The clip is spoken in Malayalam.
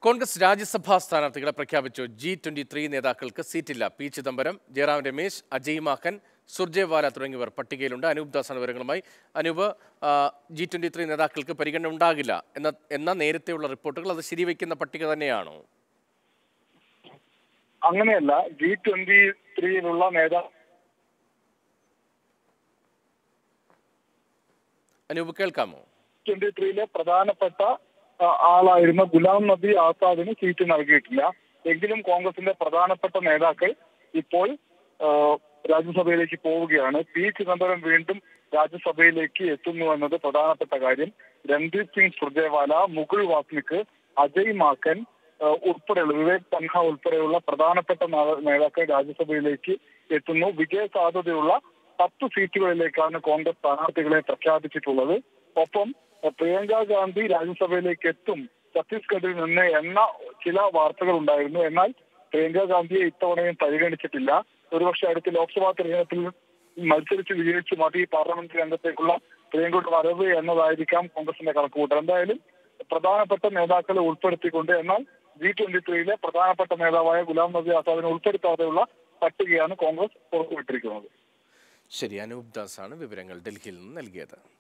കോൺഗ്രസ് രാജ്യസഭാ സ്ഥാനാർത്ഥികളെ പ്രഖ്യാപിച്ചു ജി ട്വന്റി ത്രീ നേതാക്കൾക്ക് സീറ്റില്ല പി ചിദംബരം ജയറാം രമേശ് അജയ് മാക്കൻ സുർജേവാല തുടങ്ങിയവർ പട്ടികയിലുണ്ട് അനൂപ് ദാസാണ് വിവരങ്ങളുമായി അനൂപ് ആ, ജി ട്വന്റി ത്രീ നേതാക്കൾക്ക് പരിഗണന ഉണ്ടാകില്ല എന്ന എന്ന നേരത്തെയുള്ള റിപ്പോർട്ടുകൾ അത് ശരിവയ്ക്കുന്ന പട്ടിക തന്നെയാണോ അങ്ങനെയല്ല ജി ട്വന്റി ത്രീയിലുള്ള നേതാ അനൂപ് കേൾക്കാമോ ട്വന്റി ത്രീയിലെ പ്രധാനപ്പെട്ട ആ, ആളായിരുന്ന ഗുലാം നബി ആസാദിന് സീറ്റ് നൽകിയിട്ടില്ല എങ്കിലും കോൺഗ്രസിന്റെ പ്രധാനപ്പെട്ട നേതാക്കൾ ഇപ്പോൾ ആ, രാജ്യസഭയിലേക്ക് പോവുകയാണ് പി ചിദംബരം വീണ്ടും രാജ്യസഭയിലേക്ക് എത്തുന്നു എന്നത് പ്രധാനപ്പെട്ട കാര്യം രൺദീപ് സിംഗ് സുർജേവാല മുകുൾ വാസ്നിക് അജയ് മാക്കൻ ആ, ഉൾപ്പെടെയുള്ള വിവേക് തൻഹ ഉൾപ്പെടെയുള്ള പ്രധാനപ്പെട്ട നേ- നേതാക്കൾ രാജ്യസഭയിലേക്ക് എത്തുന്നു വിജയ സാധ്യതയുള്ള പത്ത് സീറ്റുകളിലേക്കാണ് കോൺഗ്രസ് സ്ഥാനാർത്ഥികളെ പ്രഖ്യാപിച്ചിട്ടുള്ളത് ഒപ്പം അഹ് പ്രിയങ്ക ഗാന്ധി രാജ്യസഭയിലേക്ക് എത്തും ഛത്തീസ്ഗഡിൽ നിന്ന് എന്ന ചില വാർത്തകൾ ഉണ്ടായിരുന്നു എന്നാൽ പ്രിയങ്ക ഗാന്ധിയെ ഇത്തവണയും പരിഗണിച്ചിട്ടില്ല ഒരുപക്ഷെ അടുത്ത ലോക്സഭാ തെരഞ്ഞെടുപ്പിൽ മത്സരിച്ച് വിജയിച്ച് മതി പാർലമെന്റ് രംഗത്തേക്കുള്ള പ്രിയങ്കയുടെ വരവ് എന്നതായിരിക്കാം കോൺഗ്രസിന്റെ കണക്കുകൂട്ടൽ എന്തായാലും പ്രധാനപ്പെട്ട നേതാക്കളെ ഉൾപ്പെടുത്തിക്കൊണ്ട് എന്നാൽ ജി ട്വന്റി ത്രീയിലെ പ്രധാനപ്പെട്ട നേതാവായ ഗുലാം നബി ആസാദിനെ ഉൾപ്പെടുത്താതെയുള്ള പട്ടികയാണ് കോൺഗ്രസ് പുറത്തുവിട്ടിരിക്കുന്നത് ശരി അനൂപ് ദാസാണ് വിവരങ്ങൾ ഡൽഹിയിൽ നിന്ന് നൽകിയത്